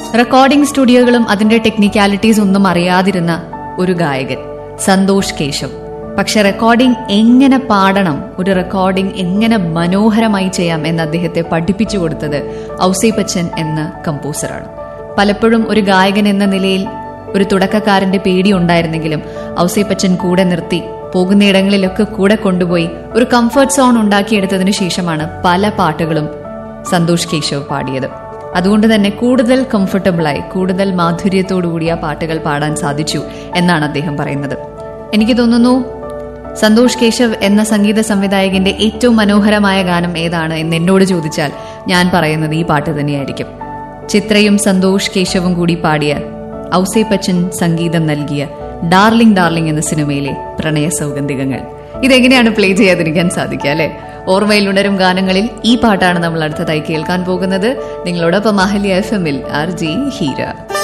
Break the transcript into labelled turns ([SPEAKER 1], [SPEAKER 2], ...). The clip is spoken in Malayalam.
[SPEAKER 1] റെക്കോർഡിംഗ് സ്റ്റുഡിയോകളും അതിന്റെ ടെക്നിക്കാലിറ്റീസ് ഒന്നും അറിയാതിരുന്ന ഒരു ഗായകൻ സന്തോഷ് കേശവ് പക്ഷെ റെക്കോർഡിംഗ് എങ്ങനെ പാടണം ഒരു റെക്കോർഡിംഗ് എങ്ങനെ മനോഹരമായി ചെയ്യാം എന്ന് അദ്ദേഹത്തെ പഠിപ്പിച്ചു കൊടുത്തത് ഔസേപ്പച്ചൻ എന്ന കമ്പോസറാണ് പലപ്പോഴും ഒരു ഗായകൻ എന്ന നിലയിൽ ഒരു തുടക്കക്കാരന്റെ പേടി ഉണ്ടായിരുന്നെങ്കിലും ഔസേപ്പച്ചൻ കൂടെ നിർത്തി പോകുന്നയിടങ്ങളിലൊക്കെ കൂടെ കൊണ്ടുപോയി ഒരു കംഫർട്ട് സോൺ ഉണ്ടാക്കിയെടുത്തതിനു ശേഷമാണ് പല പാട്ടുകളും സന്തോഷ് കേശവ് പാടിയത് അതുകൊണ്ട് തന്നെ കൂടുതൽ കംഫർട്ടബിളായി കൂടുതൽ മാധുര്യത്തോടുകൂടി ആ പാട്ടുകൾ പാടാൻ സാധിച്ചു എന്നാണ് അദ്ദേഹം പറയുന്നത് എനിക്ക് തോന്നുന്നു സന്തോഷ് കേശവ് എന്ന സംഗീത സംവിധായകന്റെ ഏറ്റവും മനോഹരമായ ഗാനം ഏതാണ് എന്ന് എന്നോട് ചോദിച്ചാൽ ഞാൻ പറയുന്നത് ഈ പാട്ട് തന്നെയായിരിക്കും ചിത്രയും സന്തോഷ് കേശവും കൂടി പാടിയ ഔസേപ്പച്ചൻ സംഗീതം നൽകിയ ഡാർലിംഗ് ഡാർലിംഗ് എന്ന സിനിമയിലെ പ്രണയ സൗഗന്ധികങ്ങൾ ഇതെങ്ങനെയാണ് പ്ലേ ചെയ്യാതിരിക്കാൻ സാധിക്കുക അല്ലെ ഓർമ്മയിൽ ഉണരും ഗാനങ്ങളിൽ ഈ പാട്ടാണ് നമ്മൾ അടുത്തതായി കേൾക്കാൻ പോകുന്നത് നിങ്ങളോടൊപ്പം അഹല്യ എഫ് എമ്മിൽ ആർ ജി ഹീര